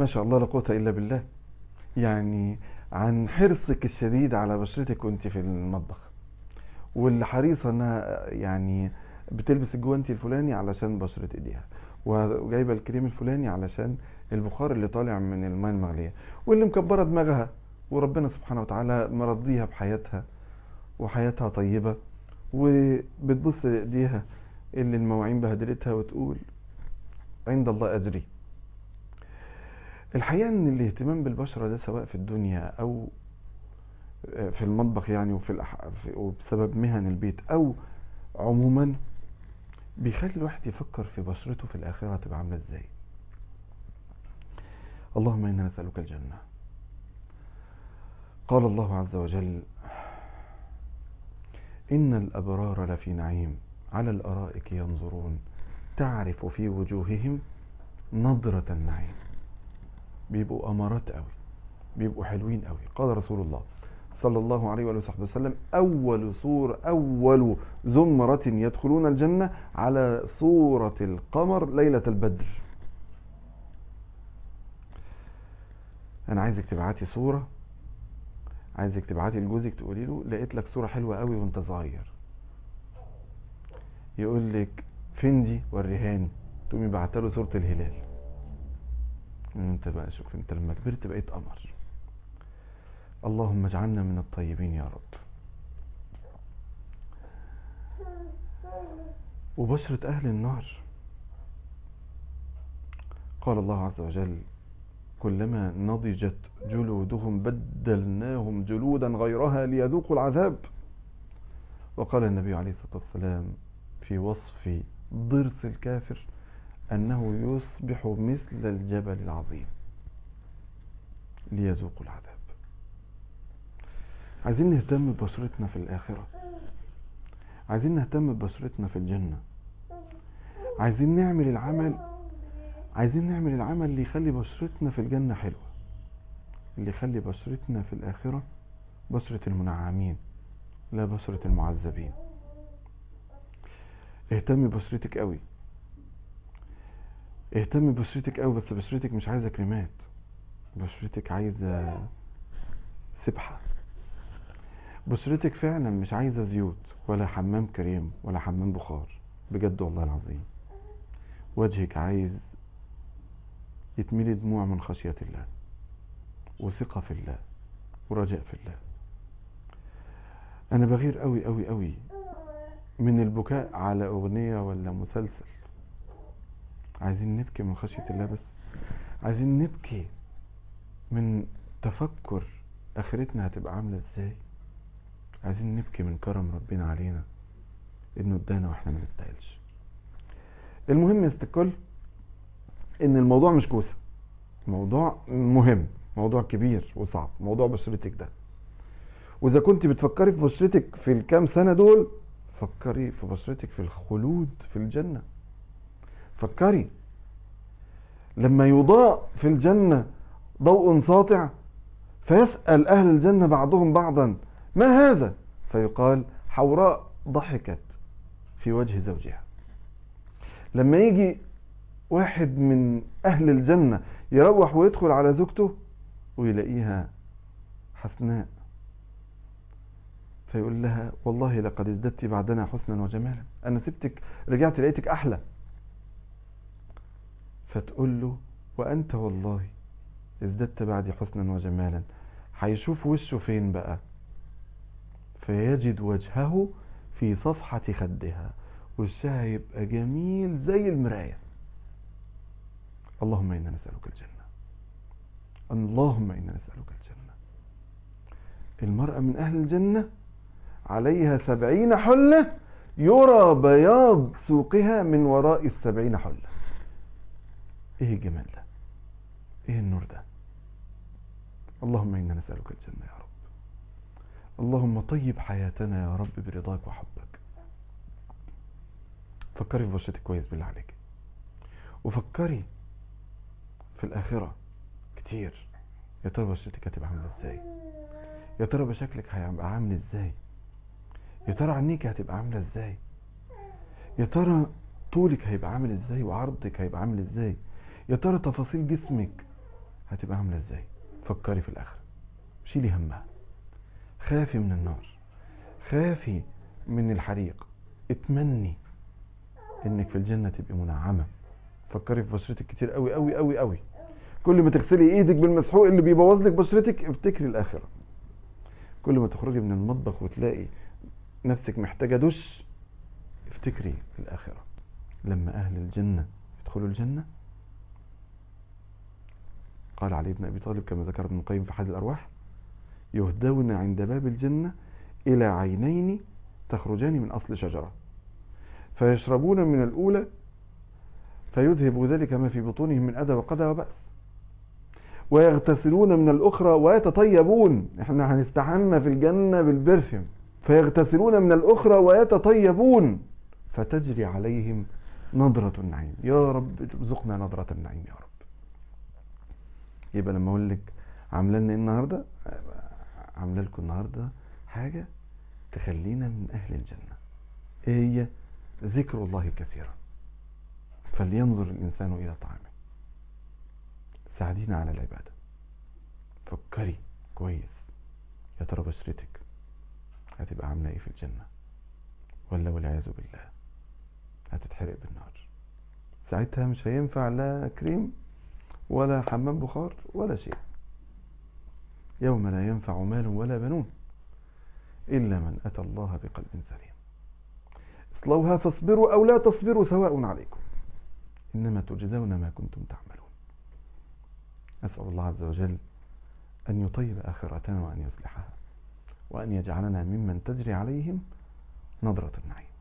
ما شاء الله لا قوة إلا بالله يعني عن حرصك الشديد على بشرتك وانت في المطبخ واللي حريصة انها يعني بتلبس الجوانتي الفلاني علشان بشرة ايديها وجايبة الكريم الفلاني علشان البخار اللي طالع من الماء المغلية واللي مكبرة دماغها وربنا سبحانه وتعالى مرضيها بحياتها وحياتها طيبة وبتبص لايديها اللي المواعين بهدلتها وتقول عند الله اجري الحقيقة ان الاهتمام بالبشرة ده سواء في الدنيا او في المطبخ يعني وفي الأح... في- وبسبب مهن البيت او عموما بيخلي الواحد يفكر في بشرته في الاخرة هتبقى عاملة ازاي اللهم انا نسألك الجنة قال الله عز وجل ان الابرار لفي نعيم على الارائك ينظرون تعرف في وجوههم نظرة النعيم بيبقوا امارات قوي بيبقوا حلوين قوي قال رسول الله صلى الله عليه وآله وصحبه وسلم أول صور أول زمرة يدخلون الجنة على صورة القمر ليلة البدر أنا عايزك تبعتي صورة عايزك تبعتي لجوزك تقولي له لقيت لك صورة حلوة قوي وانت صغير يقول لك فين دي وريهاني تقومي بعت له صورة الهلال انت بقى شوف انت لما كبرت بقيت قمر اللهم اجعلنا من الطيبين يا رب وبشرة أهل النار قال الله عز وجل كلما نضجت جلودهم بدلناهم جلودا غيرها ليذوقوا العذاب وقال النبي عليه الصلاة والسلام في وصف ضرس الكافر أنه يصبح مثل الجبل العظيم ليذوقوا العذاب عايزين نهتم ببشرتنا في الآخرة عايزين نهتم ببشرتنا في الجنة عايزين نعمل العمل عايزين نعمل العمل اللي يخلي بشرتنا في الجنة حلوة اللي يخلي بشرتنا في الآخرة بشرة المنعمين لا بشرة المعذبين اهتمي ببشرتك قوي اهتمي ببشرتك قوي بس بشرتك مش عايزة كريمات بشرتك عايزة سبحة بشرتك فعلا مش عايزة زيوت ولا حمام كريم ولا حمام بخار بجد والله العظيم وجهك عايز يتملي دموع من خشية الله وثقة في الله ورجاء في الله انا بغير قوي قوي قوي من البكاء على اغنية ولا مسلسل عايزين نبكي من خشية الله بس عايزين نبكي من تفكر اخرتنا هتبقى عاملة ازاي عايزين نبكي من كرم ربنا علينا انه ادانا واحنا ما نستاهلش المهم يا ست الكل ان الموضوع مش كوسه موضوع مهم موضوع كبير وصعب موضوع بشرتك ده واذا كنت بتفكري في بشرتك في الكام سنه دول فكري في بشرتك في الخلود في الجنه فكري لما يضاء في الجنه ضوء ساطع فيسأل أهل الجنة بعضهم بعضا ما هذا فيقال حوراء ضحكت في وجه زوجها لما يجي واحد من أهل الجنة يروح ويدخل على زوجته ويلاقيها حسناء فيقول لها والله لقد ازددت بعدنا حسنا وجمالا أنا سبتك رجعت لقيتك أحلى فتقول له وأنت والله ازددت بعدي حسنا وجمالا هيشوف وشه فين بقى فيجد وجهه في صفحة خدها وشها يبقى جميل زي المراية اللهم إنا نسألك الجنة اللهم إنا نسألك الجنة المرأة من أهل الجنة عليها سبعين حلة يرى بياض سوقها من وراء السبعين حلة ايه الجمال ده ايه النور ده اللهم إنا نسألك الجنة يا رب اللهم طيب حياتنا يا رب برضاك وحبك فكري في بشرتك كويس بالله عليك وفكري في الآخرة كتير يا ترى بشرتك هتبقى عاملة ازاي يا ترى بشكلك هيبقى عامل ازاي يا ترى عينيك هتبقى عاملة ازاي يا ترى طولك هيبقى عامل ازاي وعرضك هيبقى عامل ازاي يا ترى تفاصيل جسمك هتبقى عاملة ازاي فكري في الآخرة شيلي همها خافي من النار خافي من الحريق اتمني انك في الجنة تبقي منعمة فكري في بشرتك كتير قوي قوي قوي قوي كل ما تغسلي ايدك بالمسحوق اللي بيبوظ لك بشرتك افتكري الاخره كل ما تخرجي من المطبخ وتلاقي نفسك محتاجه دش افتكري الاخره لما اهل الجنه يدخلوا الجنه قال علي بن ابي طالب كما ذكر ابن القيم في حد الارواح يهدون عند باب الجنه الى عينين تخرجان من اصل شجره فيشربون من الاولى فيذهب ذلك ما في بطونهم من أذى وقدى وبأس ويغتسلون من الأخرى ويتطيبون احنا هنستحمى في الجنة بالبرفيوم فيغتسلون من الأخرى ويتطيبون فتجري عليهم نظرة النعيم يا رب ارزقنا نظرة النعيم يا رب يبقى لما اقول لك عامله لنا ايه النهارده عامله لكم النهارده حاجه تخلينا من اهل الجنه ايه هي ذكر الله كثيرا فلينظر الإنسان إلى طعامه ساعدينا على العبادة فكري كويس يا ترى بشرتك هتبقى عاملة ايه في الجنة ولا والعياذ بالله هتتحرق بالنار ساعتها مش هينفع لا كريم ولا حمام بخار ولا شيء يوم لا ينفع مال ولا بنون إلا من أتى الله بقلب سليم اصلوها فاصبروا أو لا تصبروا سواء عليكم إنما تجزون ما كنتم تعملون أسأل الله عز وجل أن يطيب آخرتنا وأن يصلحها وأن يجعلنا ممن تجري عليهم نظرة النعيم